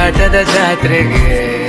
ಹುಡುಗಾಟದ ಜಾತ್ರೆಗೆ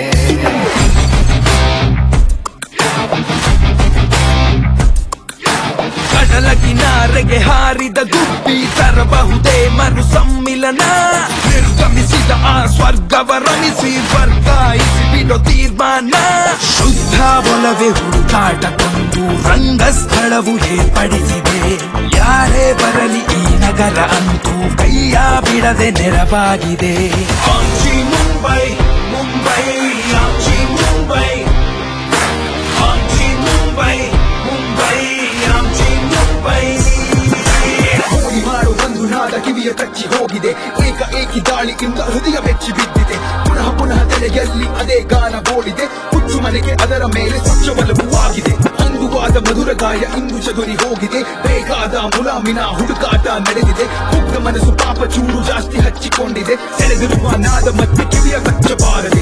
ಕಡಲ ಕಿನಾರೆಗೆ ಹಾರಿದ ಗುಬ್ಬಿ ತರಬಹುದೇ ಮರು ಸಮ್ಮಿಲನ ನಿರ್ಗಮಿಸಿದ ಆ ಸ್ವರ್ಗವ ರಮಿಸಿ ವರ್ಗಾಯಿಸಿ ಬಿಡೋ ತೀರ್ಮಾನ ಶುದ್ಧ ಒಲವೇ ಹುಡುಕಾಟ ಕೊಂದು ರಂಗಸ್ಥಳವು ಏರ್ಪಡಿಸಿದೆ ಯಾರೇ ಬರಲಿ ಈ ನಗರ ಅಂತೂ ಕೈಯ ಬಿಡದೆ ನೆರವಾಗಿದೆ ಆಂಚಿ ಮುಂಬೈ ಮುಂಬೈ ಆಂಚಿ ಮುಂಬೈ ಆಂಚಿ ಮುಂಬೈ ಮುಂಬೈ ಆಂಚಿ ಮುಂಬೈ ಹೋಗಿ ಮಾಡು ಒಂದು ನಾದ ಕಿವಿಯ ಕಚ್ಚಿ ಹೋಗಿದೆ ಏಕ ಏಕಿ ದಾಳಿಯಿಂದ ಹೃದಯ ಬೆಚ್ಚಿ ಬಿದ್ದಿದೆ ಪುನಃ ಪುನಃ ತಲೆಯಲ್ಲಿ ಅದೇ ಗಾನ ಬೋಳಿದೆ ಹುಚ್ಚು ಮನೆಗೆ ಅದರ ಮೇಲೆ ಸ್ವಚ್ಛವಲವೂ ಆಗಿದೆ ಅಂದುವಾದ ಮಧುರ ಗಾಯ ಇಂದು ಚದುರಿ ಹೋಗಿದೆ ಬೇಕಾದ ಮುಲಾಮಿನ ಹುಡುಕಾಟ ನಡೆದಿದೆ ಮುಗ್ಧ ಮನಸ್ಸು ಪಾಪ ಚೂರು ಜಾಸ್ತಿ ಹಚ್ಚಿಕೊಂಡಿದೆ ಸೆಳೆದಿರುವ ನಾದ ಮತ್ತೆ ಕಿವಿಯ ಕಚ್ಚಬಾರದೆ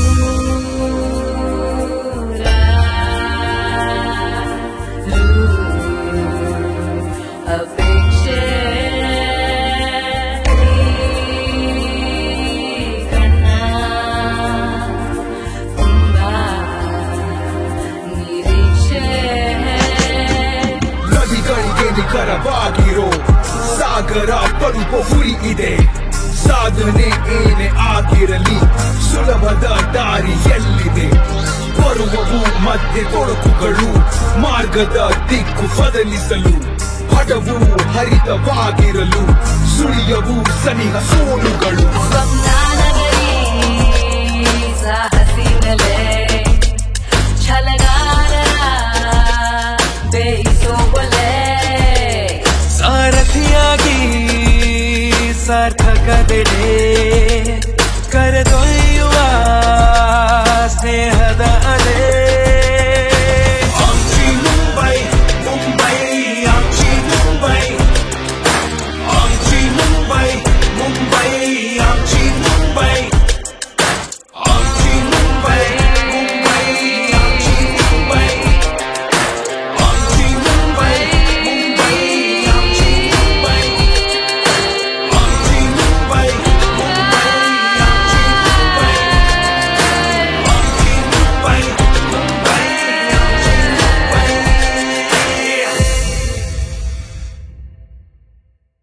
ನದಿಗಳಿಗೆ ನಿಖರವಾಗಿರೋ ಸಾಗರ ತಲುಪ ಹುರಿ ಇದೆ ಸಾಧನೆ ಏನೇ ಆಗಿರಲಿ ಸುಲಭದ ದಾರಿ ಎಲ್ಲಿದೆ ಬರುವವು ಮಧ್ಯೆ ತೊಡಕುಗಳು ಮಾರ್ಗದ ದಿಕ್ಕು ಬದಲಿಸಲು ಹಠವು ಹರಿತವಾಗಿರಲು ಸುಳಿಯವು ಸನಿಹ ಸೋಲುಗಳು ಸಾಹಸಿನಲೆ ಛಲಗಾರರ ಬೇಯಿಸೋವಲೆ ಸಾರಥಿಯಾಗಿ ಸಾರ್ಥಕದೆಡೆ ಕರೆದೊಯ್ಯುವ ಸ್ನೇಹದ ಅಲೆ